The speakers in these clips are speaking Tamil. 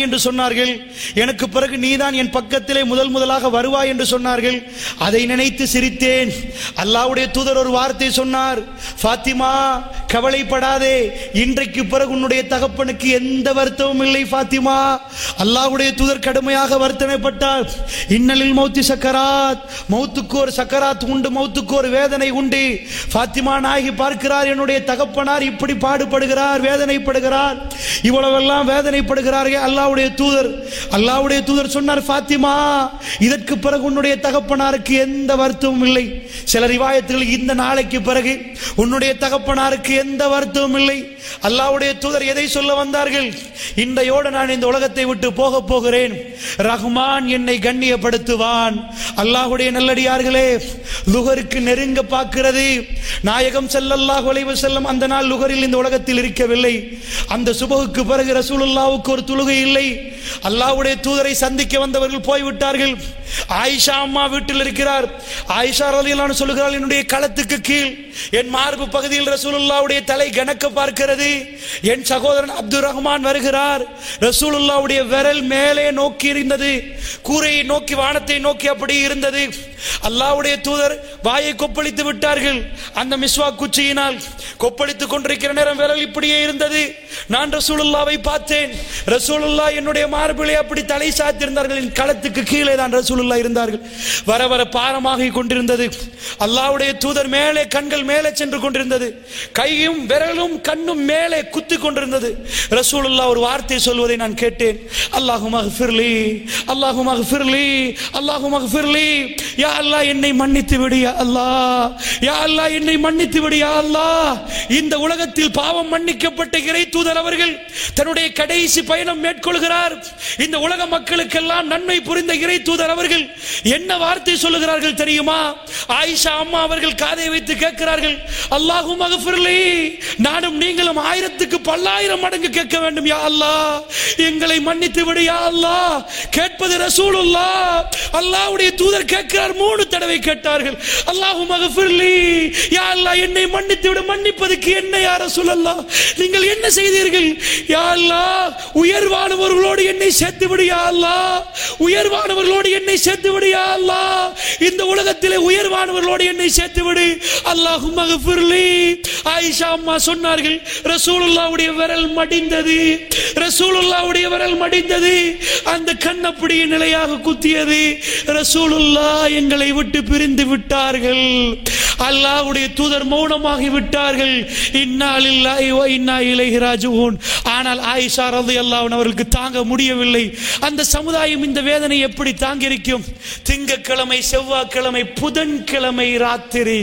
என்று சொன்னார்கள் எனக்கு பிறகு நீதான் என் பக்கத்திலே முதல் முதலாக வருவாய் என்று சொன்னார்கள் அதை நினைத்து சிரித்தேன் அல்லாஹ்வுடைய தூதர் ஒரு வார்த்தை சொன்னார் ஃபாத்திமா கவலைப்படாதே இன்றைக்கு பிறகு உன்னுடைய தகப்பனுக்கு எந்த வருத்தமும் இல்லை ஃபாத்திமா அல்லாஹ்வுடைய தூதர் கடுமையாக வருத்தனைப்பட்டார் இன்னலில் மௌத்தி சக்கராத் மௌத்துக்கு ஒரு சக்கராத் உண்டு மௌத்துக்கு ஒரு வேதனை உண்டு ஃபாத்திமா நாயகி பார்க்கிறார் என்னுடைய தகப்பனார் இப்படி பாடுபடுகிறார் வேதனைப்படுகிறார் இவ்வளவெல்லாம் வேதனைப்படுகிறார்கள் அல்லாஹ்வுடைய தூதர் அல்லாஹ்வுடைய தூதர் சொன்னார் ஃபாத்திமா இதற்கு பிறகு உன்னுடைய தகப்பனாருக்கு எந்த வருத்தமும் இல்லை சில ரிவாயத்துகள் இந்த நாளைக்கு பிறகு உன்னுடைய தகப்பனாருக்கு எந்த வருத்தமும் இல்லை அல்லாஹ்வுடைய தூதர் எதை சொல்ல வந்தார்கள் இன்றையோடு நான் இந்த உலகத்தை விட்டு போக போகிறேன் ரஹ்மான் என்னை கண்ணியப்படுத்துவான் அல்லாஹ்வுடைய நல்லடியார்களே லுகருக்கு நெருங்க பார்க்கிறது நாயகம் ஸல்லல்லாஹு அலைஹி வஸல்லம் அந்த நாள் லுகரில் இந்த உலகத்தில் இருக்கவில்லை அந்த சுபகுக்கு பிறகு ரசூலுல்லாவுக்கு ஒரு தொழுகை இல்லை அல்லாஹ்வுடைய தூதரை சந்திக்க வந்தவர்கள் போய்விட்டார்கள் ஆயிஷா அம்மா வீட்டில் இருக்கிறார் ஆயிஷா ரலியல்லாஹு சொல்லுகிறாள் என்னுடைய களத்துக்கு கீழ் என் மார்பு பகுதியில் ரசூலுல்லாவுடைய தலை கணக்க பார்க்கிறது என் சகோதரன் அப்துல் ரஹ்மான் வருகிறார் ரசூலுல்லாவுடைய விரல் மேலே நோக்கி இருந்தது கூரையை நோக்கி வானத்தை நோக்கி அப்படி இருந்தது அல்லாஹ்வுடைய தூதர் வாயை கொப்பளித்து விட்டார்கள் அந்த மிஸ்வா குச்சியினால் கொப்பளித்துக் கொண்டிருக்கிற நேரம் விரல் இப்படியே இருந்தது நான் ரசூலுல்லாவை பார்த்தேன் ரசூலுல்லா என்னுடைய மார்பிலே அப்படி தலை சாத்திருந்தார்கள் என் களத்துக்கு கீழே தான் ரசூலுல்லா இருந்தார்கள் வர வர பாரமாகி கொண்டிருந்தது அல்லாஹ்வுடைய தூதர் மேலே கண்கள் மேலே சென்று கொண்டிருந்தது கையும் விரலும் கண்ணும் மேலே குத்தி கொண்டிருந்தது ரசூலுல்லா ஒரு வார்த்தை சொல்வதை நான் கேட்டேன் அல்லாஹு மகஃபிர்லி அல்லாஹு மகஃபிர்லி அல்லாஹு மகஃபிர்லி யா அல்லாஹ் என்னை மன்னித்து விடு யா அல்லாஹ் யா அல்லாஹ் என்னை மன்னித்து விடு யா அல்லாஹ் இந்த உலகத்தில் பாவம் மன்னிக்கப்பட்ட இறை தூதர் அவர்கள் தன்னுடைய கடைசி பயணம் மேற்கொள்கிறார் இந்த உலக மக்களுக்கெல்லாம் நன்மை புரிந்த இறை தூதர் அவர்கள் என்ன வார்த்தை சொல்லுகிறார்கள் தெரியுமா ஆயிஷா அம்மா அவர்கள் காதை வைத்து கேட்கிறார்கள் அல்லாஹு மகஃபிர்லி நானும் நீங்களும் ஆயிரத்துக்கு பல்லாயிரம் மடங்கு கேட்க வேண்டும் யா அல்லாஹ் எங்களை மன்னித்து விடு யா அல்லாஹ் கேட்பது ரசூலுல்லாஹ் அல்லாஹ்வுடைய தூதர் கேட்கிறார் மூணு தடவை கேட்டார்கள் அல்லாஹு மகஃபிர்லி யா அல்லாஹ் என்னை மன்னித்து விடு மன்னிப்பதற்கு என்ன யா ரசூலல்லாஹ் நீங்கள் என்ன செய்தீர்கள் யா அல்லாஹ் உயர்வானவர்களோடு என்னை சேர்த்து விடு யா அல்லாஹ் உயர்வானவர்களோடு என்னை சேர்த்து விடு யா அல்லாஹ் இந்த உலகத்திலே உயர்வானவர்களோடு என்னை சேர்த்து விடு அல்லாஹு மகஃபிர்லி ஆயிஷா அம்மா சொன்னார்கள் ரசூலுல்லாவுடைய விரல் மடிந்தது ரசூலுல்லாவுடைய விரல் மடிந்தது அந்த கண் அப்படியே நிலையாக குத்தியது ரசூலுல்லா எங்களை விட்டு பிரிந்து விட்டார்கள் அல்லாஹ்வுடைய தூதர் மௌனமாகி விட்டார்கள் இன்னா லில்லாஹி வ இன்னா இலைஹி ராஜிஊன் ஆனால் ஆயிஷா ரலியல்லாஹு அன்ஹா அவர்களுக்கு தாங்க முடியவில்லை அந்த சமுதாயம் இந்த வேதனை எப்படி தாங்கியிருக்கும் திங்கட்கிழமை செவ்வாய்க்கிழமை புதன்கிழமை ராத்திரி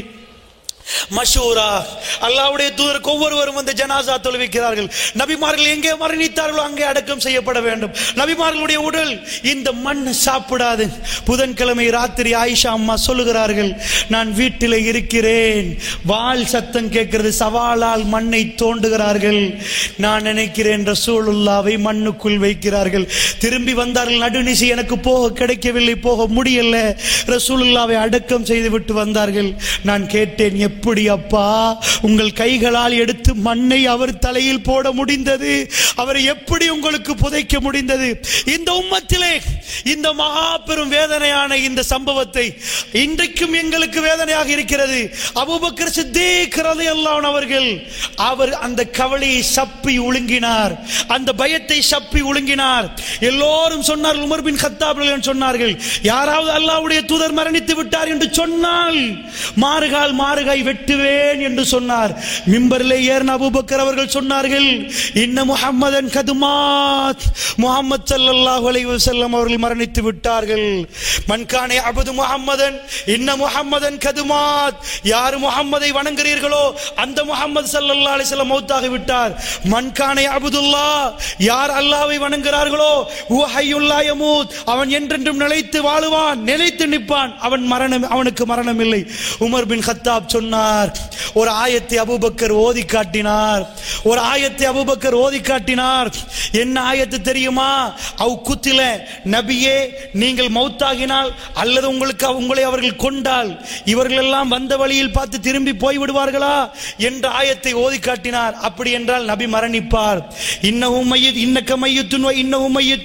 மஷூரா அல்லாஹ்வுடைய தூதருக்கு ஒவ்வொருவரும் வந்து ஜனாசா தொழுவிக்கிறார்கள் நபிமார்கள் எங்கே மரணித்தார்களோ அங்கே அடக்கம் செய்யப்பட வேண்டும் நபிமார்களுடைய உடல் இந்த மண் சாப்பிடாது புதன்கிழமை ராத்திரி ஆயிஷா அம்மா சொல்லுகிறார்கள் நான் வீட்டில் இருக்கிறேன் வால் சத்தம் கேட்கிறது சவாலால் மண்ணை தோண்டுகிறார்கள் நான் நினைக்கிறேன் ரசூலுல்லாவை மண்ணுக்குள் வைக்கிறார்கள் திரும்பி வந்தார்கள் நடுநிசி எனக்கு போக கிடைக்கவில்லை போக முடியல ரசூலுல்லாவை அடக்கம் செய்து விட்டு வந்தார்கள் நான் கேட்டேன் எப்படி அப்பா உங்கள் கைகளால் எடுத்து மண்ணை அவர் தலையில் போட முடிந்தது அவரை எப்படி உங்களுக்கு புதைக்க முடிந்தது இந்த உம்மத்திலே இந்த மகா பெரும் வேதனையான இந்த சம்பவத்தை இன்றைக்கும் எங்களுக்கு வேதனையாக இருக்கிறது அபூபக்கர் சித்தீக் ரலியல்லாஹு அவர்கள் அவர் அந்த கவலையை சப்பி ஒழுங்கினார் அந்த பயத்தை சப்பி ஒழுங்கினார் எல்லோரும் சொன்னார்கள் உமர் பின் கத்தாப் ரலியல்லாஹு சொன்னார்கள் யாராவது அல்லாஹ்வுடைய தூதர் மரணித்து விட்டார் என்று சொன்னால் மாறுகால் மாறுகாய் வெட்டுவேன் என்று சொன்னார் மிம்பரிலே ஏறின அபூபக்கர் அவர்கள் சொன்னார்கள் இன்ன முஹம்மதன் கதுமாத் முஹம்மது ஸல்லல்லாஹு அலைஹி வஸல்லம் அவர்கள் மரணித்து விட்டார்கள் மன்கானே அபது முஹம்மதன் இன்ன முஹம்மதன் கதுமாத் யார் முஹம்மதை வணங்குறீர்களோ அந்த முஹம்மது ஸல்லல்லாஹு அலைஹி வஸல்லம் மௌத்தாகி விட்டார் மன்கானே அபுதுல்லா யார் அல்லாஹ்வை வணங்குகிறார்களோ ஹுவ ஹய்யுல் லா யமூத் அவன் என்றென்றும் நிலைத்து வாழுவான் நிலைத்து நிற்பான் அவன் மரணம் அவனுக்கு மரணம் இல்லை உமர் பின் கத்தாப் சொன்னார் ஒரு ஆயத்தை அபூபக்கர் ஓதி காட்டினார் ஒரு ஆயத்தை அபூபக்கர் ஓதி காட்டினார் என்ன ஆயத்து தெரியுமா அவ் குத்தில நபியே நீங்கள் மௌத்தாகினால் அல்லது உங்களுக்கு உங்களை அவர்கள் கொண்டால் இவர்கள் எல்லாம் வந்த வழியில் பார்த்து திரும்பி போய் விடுவார்களா என்ற ஆயத்தை ஓதி காட்டினார் அப்படி என்றால் நபி மரணிப்பார் இன்னவும் மையத் இன்னக்க மையத்துன் இன்னவும் மையத்துன்